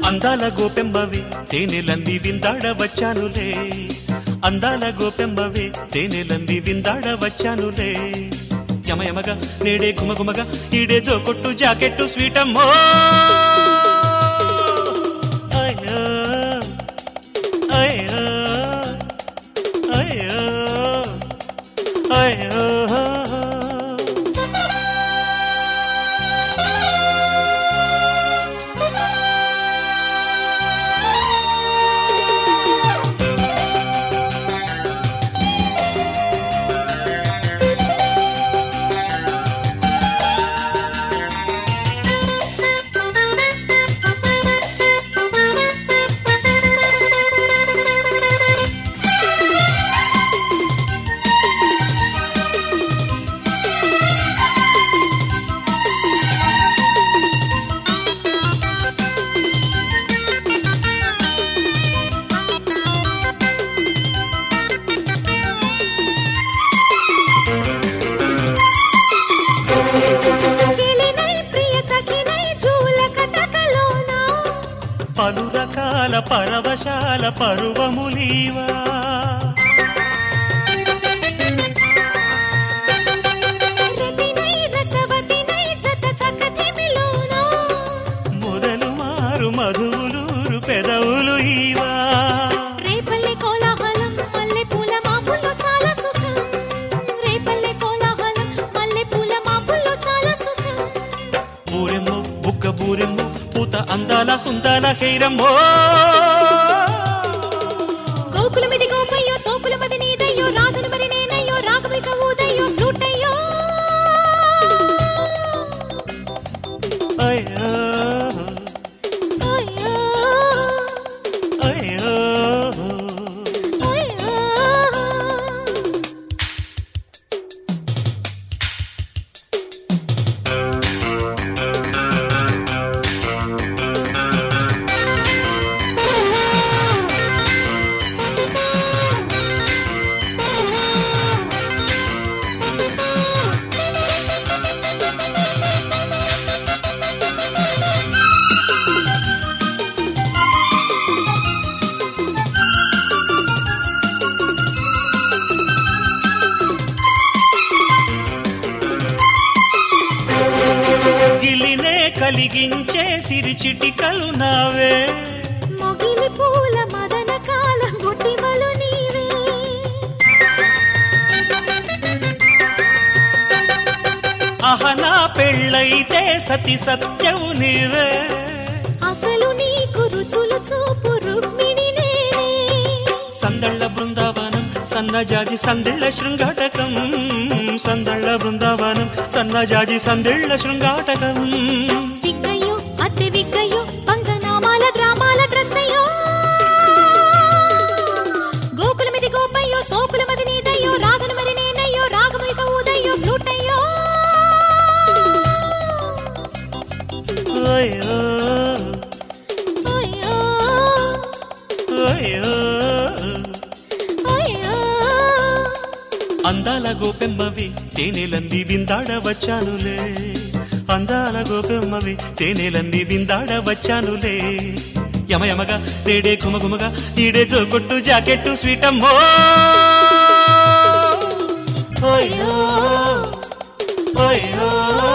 అందాల గోపెమ్మవి తేనెలంది విందాడ వచ్చానులే అందాల గోపెమ్మవి తేనెలంది విందాడ వచ్చానులే యమయమగా నేడే గుమగుమగా ఈడే జోకొట్టు జాకెట్టు స్వీటమ్మో అయ్యో అయ్యో అయ్యో అయ్యో చెలినై ప్రియ సఖినై జూల కటకలోనా పలు రకాల పరవశాల పరువములీవా రతినై రసవతినై జత తకథిమిలోనా మొదలు మారు మధువులూరు పెదవులు ఈవా రేపల్లె కోలాహలం మల్లె పూల మాపుల్లో చాలా సుఖం రేపల్లె కోలాహలం మల్లె పూల మాపుల్లో చాలా సుఖం బూరెమ్మో బుగ్గ బూరెమ్మో పూత అందాల హుందాల హైరమ్మో గోకులమిది గోపయ్యో సోకులమది నీదయ్యో రాధను మరి నేనయ్యో రాగమిక ఊదయ్యో ఫ్లూట్ అయ్యో అయ్యో అయ్యో అయ్యో అయ్యో గిలినే కలిగించే సిరి చిటికలు నావే మొగిలి పూల మదన కాలం బొట్టిమలు నీవే అహనా పెళ్ళైతే సతి సత్యవు నీవే అసలు నీకు రుచులు చూపు రుక్మిణి నేనే సందళ్ళ బృందావనం సన్నజాజి సందిళ్ళ శృంగాటకం సందళ్ళ బృందావనం సన్నజాజి సందిళ్ళ శృంగాటకం సిగ్గయ్యో అద్దె విగ్గయ్యో పంగనామాల డ్రామాల డ్రెస్ అయ్యో గోకులమిది గోపయ్యో సోకులమది నీదయ్యో రాగను మరి నేనయ్యో రాగమిక ఊదయ్యో ఫ్లూట్ అయ్యో అయ్యో అయ్యో అయ్యో అయ్యో అందాల గోపెమ్మవి తేనెలంది విందాడ వచ్చానులే అందాల గోపెమ్మవి తేనెలంది విందాడ వచ్చానులే యమయమగా నేడే గుమగుమగా ఈడే జోకొట్టు జాకెట్టు స్వీటమ్మో అయ్యో అయ్యో